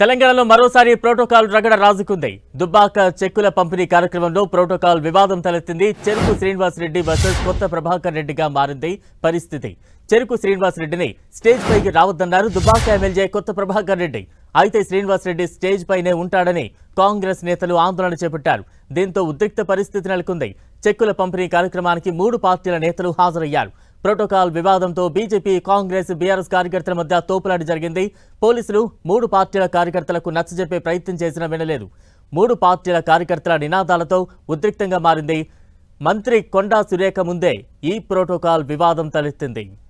తెలంగాణలో మరోసారి ప్రోటోకాల్ రగడ రాజుకుంది దుబ్బాక చెక్కుల పంపిణీ కార్యక్రమంలో ప్రోటోకాల్ వివాదం తలెత్తింది చెరుకు శ్రీనివాస్ రెడ్డి వర్సెస్ కొత్త ప్రభాకర్ రెడ్డిగా మారింది పరిస్థితి చెరుకు శ్రీనివాస్ రెడ్డిని స్టేజ్ పైకి రావద్దన్నారు దుబ్బాక ఎమ్మెల్యే కొత్త ప్రభాకర్ రెడ్డి అయితే శ్రీనివాస్ రెడ్డి స్టేజ్ పైనే ఉంటాడని కాంగ్రెస్ నేతలు ఆందోళన చేపట్టారు దీంతో ఉద్రిక్త పరిస్థితి నెలకొంది చెక్కుల పంపిణీ కార్యక్రమానికి మూడు పార్టీల నేతలు హాజరయ్యారు ప్రోటోకాల్ వివాదంతో బీజేపీ కాంగ్రెస్ బీఆర్ఎస్ కార్యకర్తల మధ్య తోపులాట జరిగింది పోలీసులు మూడు పార్టీల కార్యకర్తలకు నచ్చజెప్పే ప్రయత్నం చేసినా వినలేదు మూడు పార్టీల కార్యకర్తల నినాదాలతో ఉద్రిక్తంగా మారింది మంత్రి కొండా సురేఖ ముందే ఈ ప్రోటోకాల్ వివాదం తలెత్తింది